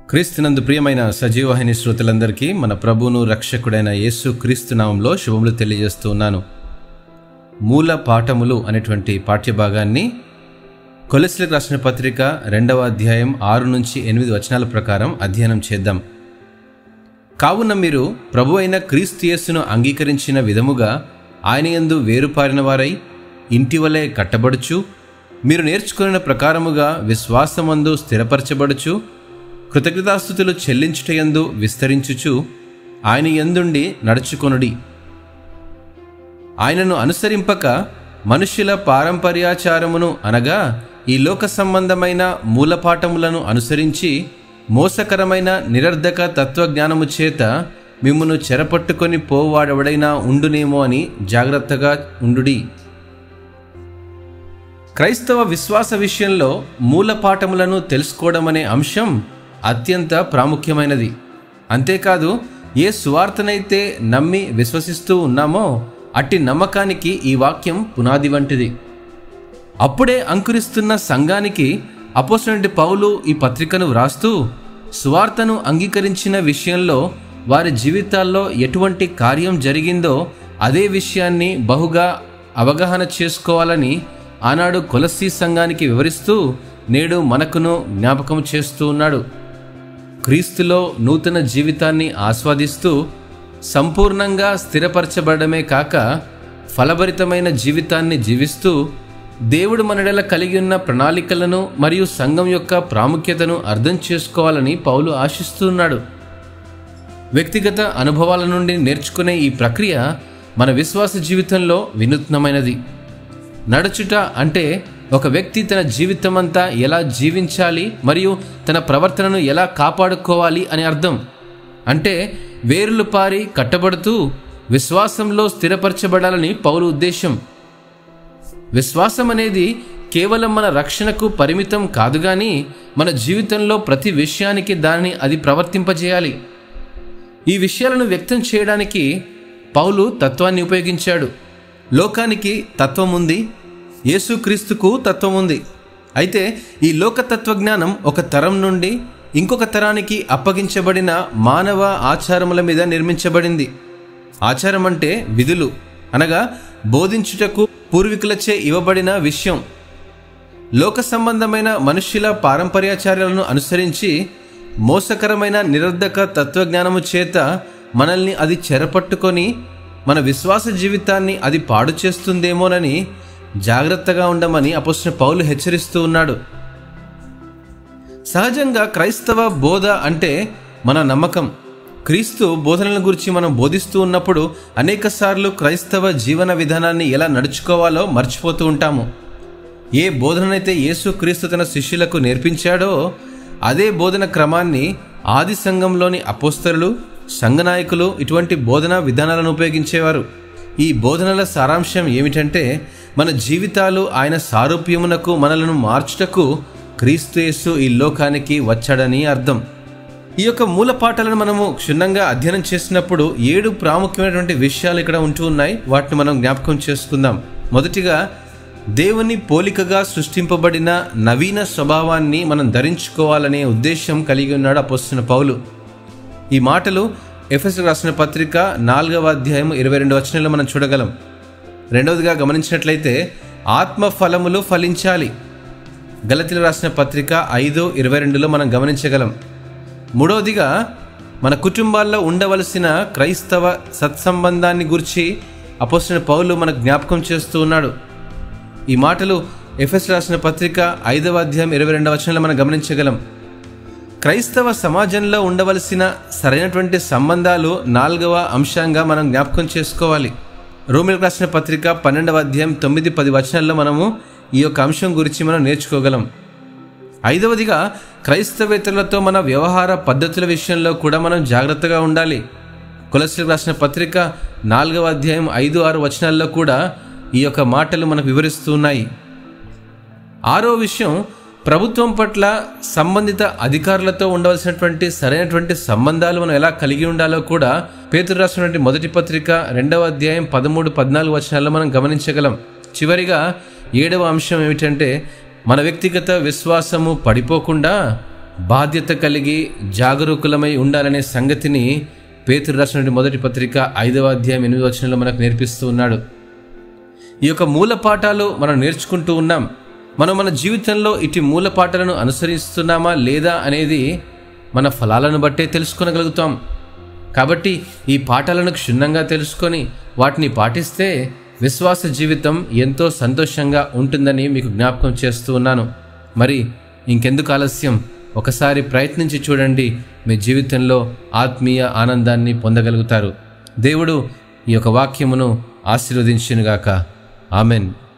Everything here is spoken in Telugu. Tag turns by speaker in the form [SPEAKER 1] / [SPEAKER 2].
[SPEAKER 1] క్రీస్తునందు ప్రియమైన సజీవహిని శ్రోతలందరికీ మన ప్రభువును రక్షకుడైన యేసు క్రీస్తు నామంలో శుభములు తెలియజేస్తూ ఉన్నాను మూల పాఠములు అనేటువంటి పాఠ్యభాగాన్ని కొలెస్లకు రాసిన పత్రిక రెండవ అధ్యాయం ఆరు నుంచి ఎనిమిది వచనాల ప్రకారం అధ్యయనం చేద్దాం కావున మీరు ప్రభు అయిన క్రీస్తు యేసును అంగీకరించిన విధముగా ఆయన యందు వేరుపారిన వారై ఇంటి వలె కట్టబడుచు మీరు నేర్చుకున్న ప్రకారముగా విశ్వాసమందు స్థిరపరచబడుచు కృతజ్ఞతాస్థుతులు చెల్లించుటయందు విస్తరించుచు ఆయన యందుండి నడుచుకొనుడి ఆయనను అనుసరింపక మనుష్యుల పారంపర్యాచారమును అనగా ఈ లోక సంబంధమైన మూలపాఠములను అనుసరించి మోసకరమైన నిరర్ధక తత్వజ్ఞానము చేత మిమ్మును చెరపట్టుకొని పోవాడెవడైనా ఉండునేమో అని జాగ్రత్తగా ఉండుడి క్రైస్తవ విశ్వాస విషయంలో మూలపాఠములను తెలుసుకోవడం అనే అంశం అత్యంత ప్రాముఖ్యమైనది అంతేకాదు ఏ సువార్తనైతే నమ్మి విశ్వసిస్తూ ఉన్నామో అట్టి నమ్మకానికి ఈ వాక్యం పునాది వంటిది అప్పుడే అంకురిస్తున్న సంఘానికి అపోసనటి పౌలు ఈ పత్రికను వ్రాస్తూ సువార్తను అంగీకరించిన విషయంలో వారి జీవితాల్లో ఎటువంటి కార్యం జరిగిందో అదే విషయాన్ని బహుగా అవగాహన చేసుకోవాలని ఆనాడు కొలసీ సంఘానికి వివరిస్తూ నేడు మనకును జ్ఞాపకం చేస్తూ ఉన్నాడు క్రీస్తులో నూతన జీవితాన్ని ఆస్వాదిస్తూ సంపూర్ణంగా స్థిరపరచబడమే కాక ఫలభరితమైన జీవితాన్ని జీవిస్తూ దేవుడు మనడల కలిగి ఉన్న ప్రణాళికలను మరియు సంఘం యొక్క ప్రాముఖ్యతను అర్థం చేసుకోవాలని పౌలు ఆశిస్తున్నాడు వ్యక్తిగత అనుభవాల నుండి నేర్చుకునే ఈ ప్రక్రియ మన విశ్వాస జీవితంలో వినూత్నమైనది నడుచుట అంటే ఒక వ్యక్తి తన జీవితమంతా ఎలా జీవించాలి మరియు తన ప్రవర్తనను ఎలా కాపాడుకోవాలి అని అర్థం అంటే వేరులు పారి కట్టబడుతూ విశ్వాసంలో స్థిరపరచబడాలని పౌరు ఉద్దేశం విశ్వాసం అనేది కేవలం మన రక్షణకు పరిమితం కాదు కానీ మన జీవితంలో ప్రతి విషయానికి దానిని అది ప్రవర్తింపజేయాలి ఈ విషయాలను వ్యక్తం చేయడానికి పౌలు తత్వాన్ని ఉపయోగించాడు లోకానికి తత్వం ఉంది యేసుక్రీస్తుకు తత్వం ఉంది అయితే ఈ లోక తత్వజ్ఞానం ఒక తరం నుండి ఇంకొక తరానికి అప్పగించబడిన మానవ ఆచారముల మీద నిర్మించబడింది ఆచారం అంటే విధులు అనగా బోధించుటకు పూర్వీకులచే ఇవ్వబడిన విషయం లోక సంబంధమైన మనుష్యుల పారంపర్యాచార్యాలను అనుసరించి మోసకరమైన నిరర్ధక తత్వజ్ఞానము చేత మనల్ని అది చెరపట్టుకొని మన విశ్వాస జీవితాన్ని అది పాడు చేస్తుందేమోనని జాగ్రత్తగా ఉండమని అపోసిన పౌలు హెచ్చరిస్తూ ఉన్నాడు సహజంగా క్రైస్తవ బోధ అంటే మన నమ్మకం క్రీస్తు బోధనల గురించి మనం బోధిస్తూ ఉన్నప్పుడు అనేకసార్లు క్రైస్తవ జీవన విధానాన్ని ఎలా నడుచుకోవాలో మర్చిపోతూ ఉంటాము ఏ బోధననైతే యేసు క్రీస్తు తన శిష్యులకు నేర్పించాడో అదే బోధన క్రమాన్ని ఆది సంఘంలోని అపోస్తరులు సంఘనాయకులు ఇటువంటి బోధనా విధానాలను ఉపయోగించేవారు ఈ బోధనల సారాంశం ఏమిటంటే మన జీవితాలు ఆయన సారూప్యమునకు మనలను మార్చుటకు క్రీస్తు యేసు ఈ లోకానికి వచ్చాడని అర్థం ఈ యొక్క మూల పాఠాలను మనము క్షుణ్ణంగా అధ్యయనం చేసినప్పుడు ఏడు ప్రాముఖ్యమైనటువంటి విషయాలు ఇక్కడ ఉంటూ ఉన్నాయి వాటిని మనం జ్ఞాపకం చేసుకుందాం మొదటిగా దేవుని పోలికగా సృష్టింపబడిన నవీన స్వభావాన్ని మనం ధరించుకోవాలనే ఉద్దేశం కలిగి ఉన్నాడు అపోస్తున్న పౌలు ఈ మాటలు ఎఫ్ఎస్ రాసిన పత్రిక నాలుగవ అధ్యాయం ఇరవై రెండు వచనంలో మనం చూడగలం రెండవదిగా గమనించినట్లయితే ఆత్మ ఫలములు ఫలించాలి గలతిలో రాసిన పత్రిక ఐదు ఇరవై రెండులో మనం గమనించగలం మూడవదిగా మన కుటుంబాల్లో ఉండవలసిన క్రైస్తవ సత్సంబంధాన్ని గురించి అపోసిన పౌలు మనకు జ్ఞాపకం చేస్తూ ఉన్నాడు ఈ మాటలు ఎఫ్ఎస్ రాసిన పత్రిక ఐదవ అధ్యాయం ఇరవై రెండవ వచనంలో మనం గమనించగలం క్రైస్తవ సమాజంలో ఉండవలసిన సరైనటువంటి సంబంధాలు నాలుగవ అంశంగా మనం జ్ఞాపకం చేసుకోవాలి రోమిలకు రాసిన పత్రిక పన్నెండవ అధ్యాయం తొమ్మిది పది వచనాల్లో మనము ఈ యొక్క అంశం గురించి మనం నేర్చుకోగలం ఐదవదిగా క్రైస్తవేతరులతో మన వ్యవహార పద్ధతుల విషయంలో కూడా మనం జాగ్రత్తగా ఉండాలి కులశ్రీలకు రాసిన పత్రిక నాలుగవ అధ్యాయం ఐదు ఆరు వచనాల్లో కూడా ఈ యొక్క మాటలు మనకు వివరిస్తూ ఉన్నాయి ఆరో విషయం ప్రభుత్వం పట్ల సంబంధిత అధికారులతో ఉండవలసినటువంటి సరైనటువంటి సంబంధాలు మనం ఎలా కలిగి ఉండాలో కూడా పేతురు రాసినటువంటి మొదటి పత్రిక రెండవ అధ్యాయం పదమూడు పద్నాలుగు వచనాల్లో మనం గమనించగలం చివరిగా ఏడవ అంశం ఏమిటంటే మన వ్యక్తిగత విశ్వాసము పడిపోకుండా బాధ్యత కలిగి జాగరూకులమై ఉండాలనే సంగతిని పేతురు రాసిన మొదటి పత్రిక ఐదవ అధ్యాయం ఎనిమిది వచనంలో మనకు నేర్పిస్తూ ఉన్నాడు ఈ యొక్క మూల పాఠాలు మనం నేర్చుకుంటూ ఉన్నాం మనం మన జీవితంలో ఇటు మూల పాఠాలను అనుసరిస్తున్నామా లేదా అనేది మన ఫలాలను బట్టే తెలుసుకొనగలుగుతాం కాబట్టి ఈ పాఠాలను క్షుణ్ణంగా తెలుసుకొని వాటిని పాటిస్తే విశ్వాస జీవితం ఎంతో సంతోషంగా ఉంటుందని మీకు జ్ఞాపకం చేస్తూ ఉన్నాను మరి ఇంకెందుకు ఆలస్యం ఒకసారి ప్రయత్నించి చూడండి మీ జీవితంలో ఆత్మీయ ఆనందాన్ని పొందగలుగుతారు దేవుడు ఈ యొక్క వాక్యమును ఆశీర్వదించునుగాక ఆమెన్